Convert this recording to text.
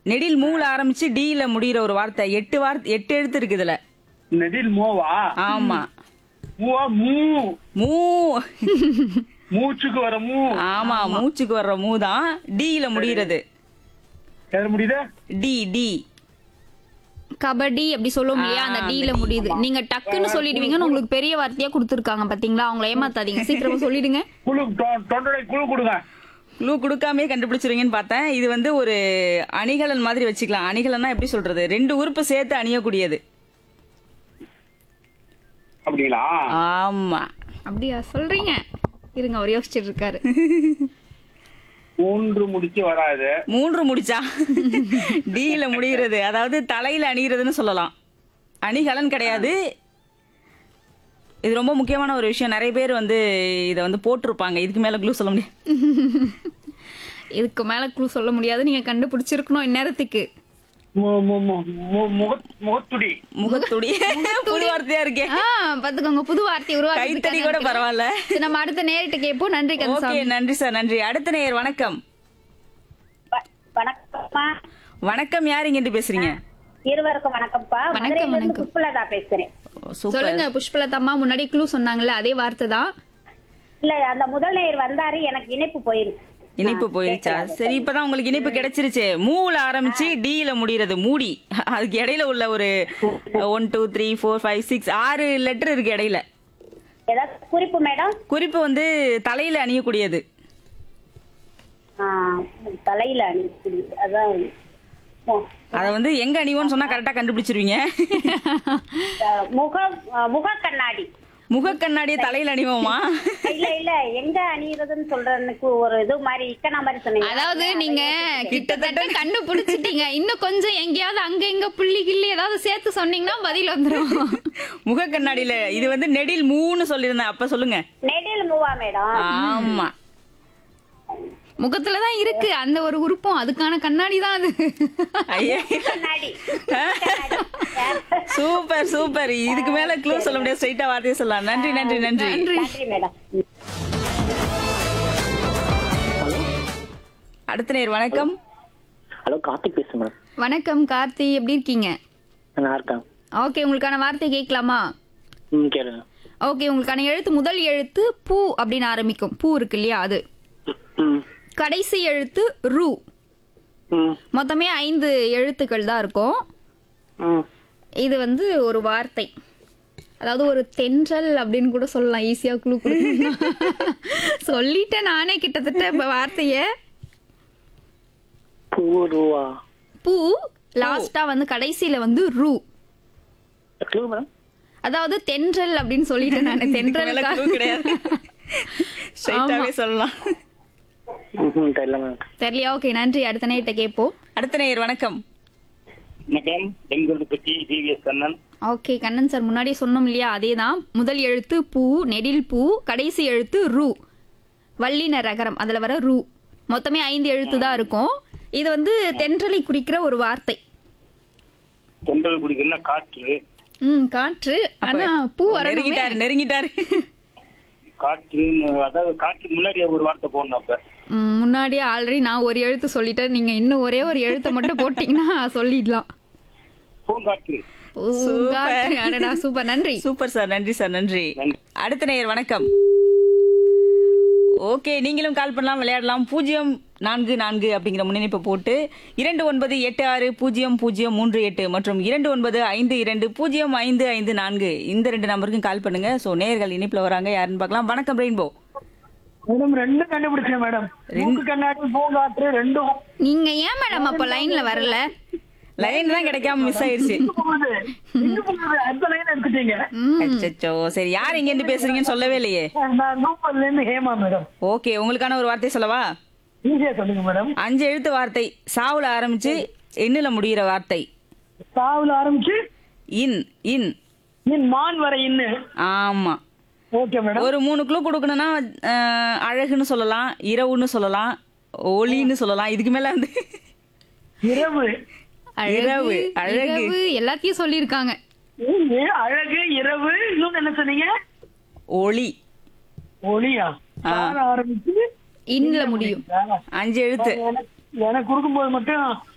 நெடில் மூல ஆரம்பிச்சு டீல முடியிற ஒரு வார்த்தை எட்டு வார்த்தை எட்டு எழுத்து இருக்கு இதுல நெடில் மோவா ஆமா மூவா மூ மூ மூச்சுக்கு வர மூ ஆமா மூச்சுக்கு வர்ற மூ தான் டீல முடியிறது எது முடியுது டி டி கபடி அப்படி சொல்லுவோம் இல்லையா அந்த டீல முடியுது நீங்க டக்குன்னு சொல்லிடுவீங்கன்னு உங்களுக்கு பெரிய வார்த்தையா கொடுத்துருக்காங்க பாத்தீங்களா அவங்கள ஏமாத்தாதீங்க சீக்கிரமா சொல்லிடுங்க குழு தொ- தொண்டரை குழு கொடுங்க க்ளூ கொடுக்காமே கண்டுபிடிச்சிருவீங்கன்னு பார்த்தேன் இது வந்து ஒரு அணிகலன் மாதிரி வச்சுக்கலாம் அணிகலன்னா எப்படி சொல்றது ரெண்டு உறுப்பு சேர்த்து அணியக்கூடியது அப்படிங்களா ஆமா அப்படியா சொல்றீங்க இருங்க அவர் யோசிச்சுட்டு இருக்காரு மூன்று முடிச்சு வராது மூன்று முடிச்சா டீல முடிகிறது அதாவது தலையில அணிகிறதுன்னு சொல்லலாம் அணிகலன் கிடையாது இது ரொம்ப முக்கியமான ஒரு விஷயம் நிறைய பேர் வந்து இதை வந்து போட்டிருப்பாங்க இதுக்கு மேல க்ளூ சொல்ல முடியாது இதுக்கு மேல க்ளூ சொல்ல முடியாது நீங்க கண்டுபிடிச்சிருக்கணும் இந்நேரத்துக்கு மு- மு- மு- மு- முக- முகத்துடி முகத்துடி புது வார்த்தையா இருக்கே ஆ பாத்துக்கோங்க புது வார்த்தை உருவாக்கி கைத்தடி கூட பரவாயில்ல சரி, நம்ம அடுத்த நேரிட்டு கேட்போம் நன்றி ஓகே கந்தசாமி நன்றி சார் நன்றி அடுத்த நேயர் வணக்கம் வ- வணக்கம்ப்பா வணக்கம் யார் இங்கிட்டு பேசுறீங்க இருவருக்கும் வணக்கம்ப்பா வணக்கம், மதுரையில இருந்து வணக்கம். புஷ்பலதா பேசுறேன் சூப்பர் சொல்லுங்க புஷ்பலதம்மா முன்னாடி க்ளூ சொன்னாங்கல்ல அதே வார்த்தை தான் இல்ல அந்த முதல் நேயர் வந்தாரு எனக்கு இணைப்பு போயிருக்கு இனிப்பு போயிருச்சா சரி இப்பதான் உங்களுக்கு இனிப்பு கிடைச்சிருச்சு மூல ஆரம்பிச்சு டீல முடியறது மூடி அதுக்கு இடையில உள்ள ஒரு one two three four five six ஆறு லெட்டர் இருக்கு இடையில ஏதாவது குறிப்பு மேடம் குறிப்பு வந்து தலையில அணியக்கூடியது ஆ, தலையில அணிக்கக்கூடிய அதான் ஓ, அத வந்து எங்க அணிவோன்னு சொன்னா கரெக்டா கண்டுபிடிச்சிருவீங்க அஹ், முக அஹ், முக கண்ணாடி முக கண்ணாடியை தலையில அணிவோமா இல்ல இல்ல எங்க அணியறதுன்னு சொல்றதுக்கு ஒரு இது மாதிரி இக்கனா மாதிரி சொன்னீங்க அதாவது நீங்க கிட்டத்தட்ட கண்டுபிடிச்சிட்டீங்க இன்னும் கொஞ்சம் எங்கேயாவது அங்க இங்க புள்ளி கிள்ளி ஏதாவது சேர்த்து சொன்னீங்கன்னா பதில் வந்துரும் முக கண்ணாடியில இது வந்து நெடில் மூணு சொல்லியிருந்தேன் அப்ப சொல்லுங்க நெடில் மூவா மேடம் ஆமா முகத்துலதான் இருக்கு அந்த ஒரு உறுப்பும் அதுக்கான கண்ணாடி தான் அது ஐயே கண்ணாடி சூப்பர் சூப்பர் இதுக்கு மேல க்ளூ சொல்ல முடியாது ஸ்ட்ரைட்டா வார்த்தையை சொல்லலாம் நன்றி நன்றி நன்றி நன்றி மேடம் அடுத்த நேர் வணக்கம் ஹலோ கார்த்திக் பேசுங்க மேடம் வணக்கம் கார்த்தி எப்படி இருக்கீங்க நல்லா இருக்கேன் ஓகே உங்களுக்கான வார்த்தை கேட்கலாமா ம் கேளுங்க ஓகே உங்களுக்கான எழுத்து முதல் எழுத்து பூ அப்படின்னு ஆரம்பிக்கும் பூ இருக்கு இல்லையா அது ம் கடைசி எழுத்து ரூ ம் மொத்தமே ஐந்து எழுத்துக்கள் தான் இருக்கும் ம் இது வந்து ஒரு வார்த்தை அதாவது ஒரு தென்றல் அப்படின்னு கூட சொல்லலாம் ஈஸியா குழு சொல்லிட்டேன் நானே கிட்டத்தட்ட இப்ப வார்த்தைய பூருவா பூ லாஸ்டா வந்து கடைசியில வந்து ரூ க்ளூ மேடம் அதாவது தென்றல் அப்படின்னு சொல்லிட்டேன் நான் இதுக்கு மேல தென்றல் clue கிடையாது ஸ்ட்ரைட்டாவே சொல்லலாம் ம் தெரியல மேடம் தெரியலையா ஓகே நன்றி அடுத்த நேட்ட கேட்போம் அடுத்த நேயர் வணக்கம் வணக்கம் பெங்களூரு பற்றி TVS Kannan okay Kannan sir முன்னாடியே சொன்னோம் இல்லையா அதே தான் முதல் எழுத்து பூ நெடில் பூ கடைசி எழுத்து ரூ வல்லின ரகரம் அதுல வர ரூ மொத்தமே ஐந்து எழுத்து தான் இருக்கும் இது வந்து தென்றலை குறிக்கிற ஒரு வார்த்தை தொண்டல் குடிக்கணும்னா காற்று ம் காற்று ஆனா பூ வரணுமே நெருங்கிட்டாரு நெருங்கிட்டாரு காற்று அதாவது காற்று முன்னாடி ஒரு வார்த்தை போடணும் அப்ப ம், முன்னாடியே ஆல்ரெடி நான் ஒரு எழுத்து சொல்லிட்டேன் நீங்க இன்னும் ஒரே ஒரு எழுத்தை மட்டும் போட்டீங்கன்னா சொல்லிடலாம் பூங்காற்று ஓ, காற்று. அடடா சூப்பர் நன்றி சூப்பர் சார் நன்றி சார் நன்றி நன்றி. அடுத்த நேயர் வணக்கம் ஓகே நீங்களும் கால் பண்ணலாம் விளையாடலாம் பூஜ்ஜியம் நான்கு நான்கு அப்படிங்கிற முன்னிணைப்பை போட்டு இரண்டு ஒன்பது எட்டு ஆறு பூஜ்ஜியம் பூஜ்ஜியம் மூன்று எட்டு மற்றும் இரண்டு ஒன்பது ஐந்து இரண்டு பூஜ்ஜியம் ஐந்து ஐந்து நான்கு இந்த ரெண்டு நம்பருக்கும் கால் பண்ணுங்க ஸோ நேயர்கள் இணைப்பில் வராங்க யாருன்னு பார்க்கலாம் வணக்கம் ரெயின்போ மேடம் ரெண்டும் கண்டுபிடிச்சேன் மேடம் மூக்கு கண்ணாடி பூங்காற்று ரெண்டும் நீங்க ஏன் மேடம் அப்ப லைன்ல வரல லைன் தான் கிடைக்காம மிஸ் ஆயிடுச்சு போகுது எங்க போகுது அந்த லைன் எடுத்துட்டீங்க அச்சச்சோ சரி யார் இங்க இருந்து பேசுறீங்கன்னு சொல்லவே இல்லையே நான் நூப்பல்ல இருந்து ஹேமா மேடம் ஓகே உங்களுக்கான ஒரு வார்த்தை சொல்லவா ஈஸியா சொல்லுங்க மேடம் அஞ்சு எழுத்து வார்த்தை சாவுல ஆரம்பிச்சு எண்ணுல முடியிற வார்த்தை சாவுல ஆரம்பிச்சு இன் இன் என் மான் வரை இன்னு ஆமா ஓகே மேடம் ஒரு மூணு க்ளூ கொடுக்கணும்னா அஹ், அழகுன்னு சொல்லலாம் இரவுன்னு சொல்லலாம் ஒளின்னு சொல்லலாம் இதுக்கு மேல வந்து இரவு இரவு, அழகு. இரவு எல்லாத்தையும் சொல்லியிருக்காங்க ஏ, அழகு இரவு இன்னொன்னு என்ன சொன்னீங்க ஒளி ஒளியா சார ஆரம்பிச்சு இன்னல முடியும் அஞ்சு எழுத்து எனக்கு எனக்கு கொடுக்கும்போது மட்டும்